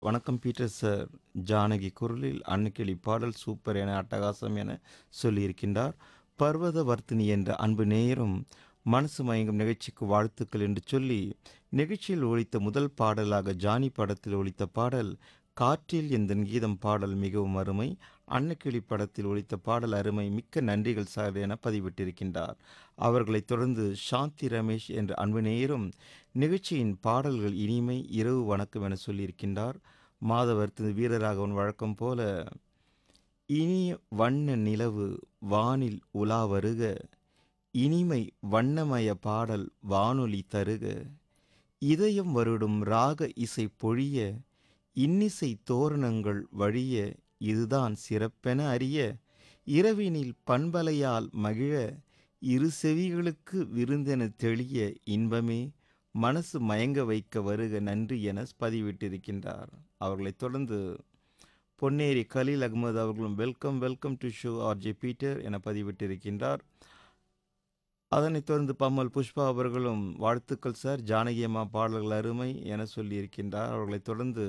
வணக்கம் Peter sir Janaki குரலில் அன்னுக்கிளி பாடல் சூப்பர் என அட்டகாசம் என சொல்லியிருக்கின்றார் பர்வத வர்த்தினி என்ற அன்பு நேயரும் மனசு மயங்கும் நிகழ்ச்சிக்கு வாழ்த்துக்கள் என்று சொல்லி நிகழ்ச்சியில் ஒழித்த முதல் பாடலாக ஜானி படத்தில் ஒழித்த பாடல் காற்றில் எந்த கீதம் பாடல் மிகவும் அருமை அன்னக்கிளி படத்தில் ஒழித்த பாடல் அருமை மிக்க நன்றிகள் சார் என பதிவிட்டிருக்கின்றார் அவர்களைத் தொடர்ந்து சாந்தி ரமேஷ் என்ற அன்பு நேயரும் நிகழ்ச்சியின் பாடல்கள் இனிமை இரவு வணக்கம் என சொல்லியிருக்கின்றார் மாதவர்த்து வீரராகவன் வழக்கம் போல இனிய வண்ண நிலவு வானில் உலா வருக இனிமை வண்ணமய பாடல் வானொலி தருக இதயம் வருடும் ராக இசை பொழிய இன்னிசை தோரணங்கள் வழிய இதுதான் சிறப்பென அறிய இரவினில் பண்பலையால் மகிழ இரு செவிகளுக்கு விருந்தென தெளிய இன்பமே மனசு மயங்க வைக்க வருக நன்றி என பதிவிட்டிருக்கின்றார் அவர்களைத் தொடர்ந்து பொன்னேரி கலீல் அகமது அவர்களும் welcome welcome to show RJ Peter என பதிவிட்டிருக்கின்றார் அதனைத் தொடர்ந்து பம்மல் புஷ்பா அவர்களும் வாழ்த்துக்கள் சார் ஜானகி அம்மா பாடல்கள் அருமை என சொல்லியிருக்கின்றார் அவர்களைத் தொடர்ந்து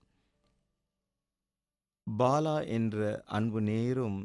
பாலா என்ற அன்பு நேரும்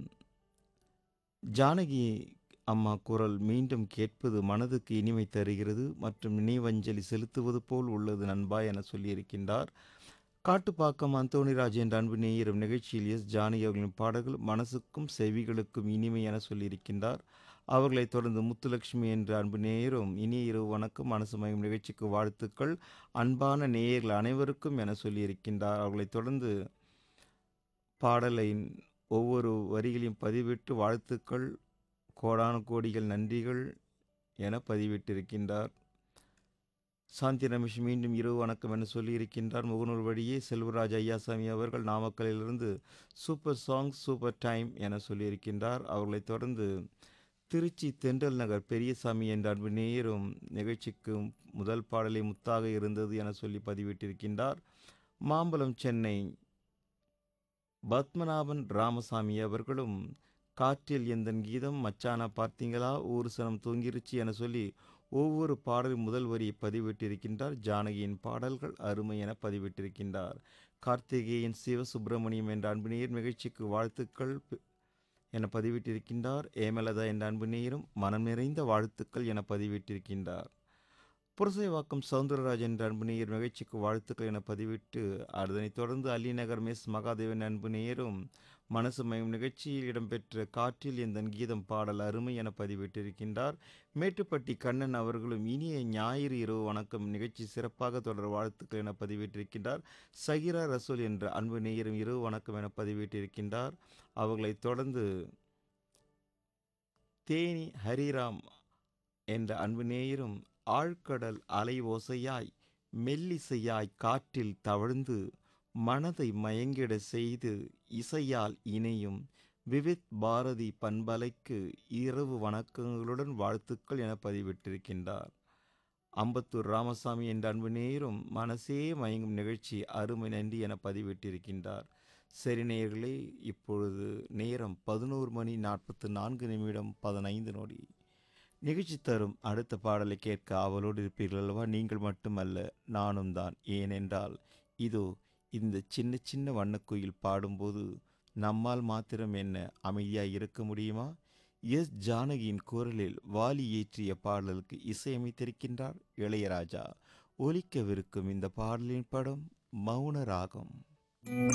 ஜானகி அம்மா குரல் மீண்டும் கேட்பது மனதுக்கு இனிமை தருகிறது மற்றும் நினைவஞ்சலி செலுத்துவது போல் உள்ளது நண்பா என சொல்லியிருக்கின்றார் காட்டுப்பாக்கம் அந்தோணிராஜ் என்ற அன்பு நேயரும் நிகழ்ச்சியில் எஸ் ஜானகி அவர்களின் பாடல்கள் மனசுக்கும் செவிகளுக்கும் இனிமை என சொல்லியிருக்கின்றார் அவர்களைத் தொடர்ந்து முத்துலட்சுமி என்ற அன்பு நேயரும் இனிய இரவு வணக்கம் மனசு மயம் நிகழ்ச்சிக்கு வாழ்த்துக்கள் அன்பான நேயர்கள் அனைவருக்கும் என சொல்லியிருக்கின்றார் அவர்களைத் தொடர்ந்து பாடலை ஒவ்வொரு வரிகளையும் பதிவிட்டு வாழ்த்துக்கள் கோடான கோடிகள் நன்றிகள் என பதிவிட்டிருக்கின்றார் சாந்தி ரமேஷ் மீண்டும் இரவு வணக்கம் என சொல்லியிருக்கின்றார் முகநூல் வழியே செல்வராஜ் ஐயாசாமி அவர்கள் நாமக்கலிலிருந்து சூப்பர் சாங் சூப்பர் டைம் என சொல்லியிருக்கின்றார் அவர்களைத் தொடர்ந்து திருச்சி தென்றல் நகர் பெரியசாமி என்ற அன்பு நேயரும் நிகழ்ச்சிக்கு முதல் பாடலை முத்தாக இருந்தது என சொல்லி பதிவிட்டிருக்கின்றார் மாம்பலம் சென்னை பத்மநாபன் ராமசாமி அவர்களும் காற்றில் எந்தன் கீதம் மச்சானா பார்த்தீங்களா ஊர் சனம் தூங்கிருச்சு என சொல்லி ஒவ்வொரு பாடலின் முதல் வரியை பதிவிட்டிருக்கின்றார் ஜானகியின் பாடல்கள் அருமை என பதிவிட்டிருக்கின்றார் கார்த்திகேயன் சிவசுப்பிரமணியம் என்ற அன்பினேயர் நிகழ்ச்சிக்கு வாழ்த்துக்கள் என பதிவிட்டிருக்கின்றார் ஏமலதா என்ற அன்பு நேயரும் மனம் நிறைந்த வாழ்த்துக்கள் என பதிவிட்டிருக்கின்றார் புரசைவாக்கம் சவுந்தரராஜ் என்ற அன்பு நேயர் நிகழ்ச்சிக்கு வாழ்த்துக்கள் என பதிவிட்டு அதனைத் தொடர்ந்து அலிநகர் மெஸ் மகாதேவன் அன்பு நேயரும் மனசு மயம் நிகழ்ச்சியில் இடம்பெற்ற காற்றில் எந்த கீதம் பாடல் அருமை என பதிவிட்டிருக்கின்றார் மேட்டுப்பட்டி கண்ணன் அவர்களும் இனிய ஞாயிறு இரவு வணக்கம் நிகழ்ச்சி சிறப்பாக தொடர் வாழ்த்துக்கள் என பதிவிட்டிருக்கின்றார் சகிரா ரசூல் என்ற அன்பு நேயரும் இரவு வணக்கம் என பதிவிட்டிருக்கின்றார் அவர்களைத் தொடர்ந்து தேனி ஹரிராம் என்ற அன்பு நேயரும் ஆழ்கடல் அலை ஓசையாய் மெல்லிசையாய் காற்றில் தவழ்ந்து மனதை மயங்கிட செய்து இசையால் இணையும் விவித் பாரதி பண்பலைக்கு இரவு வணக்கங்களுடன் வாழ்த்துக்கள் என பதிவிட்டிருக்கின்றார் அம்பத்தூர் ராமசாமி என்ற அன்பு நேரும் மனசே மயங்கும் நிகழ்ச்சி அருமை நன்றி என பதிவிட்டிருக்கின்றார் சரி நேயர்களே இப்பொழுது நேரம் பதினோரு மணி நாற்பத்து நான்கு நிமிடம் பதினைந்து நொடி நிகழ்ச்சி தரும் அடுத்த பாடலை கேட்க ஆவலோடு இருப்பீர்கள் அல்லவா நீங்கள் மட்டுமல்ல நானும் தான் ஏனென்றால் இதோ இந்த சின்ன சின்ன வண்ணக்குயில் பாடும்போது நம்மால் மாத்திரம் என்ன அமைதியாக இருக்க முடியுமா எஸ் ஜானகியின் குரலில் வாலி ஏற்றிய பாடலுக்கு இசையமைத்திருக்கின்றார் இளையராஜா ஒலிக்கவிருக்கும் இந்த பாடலின் படம் மௌன ராகம்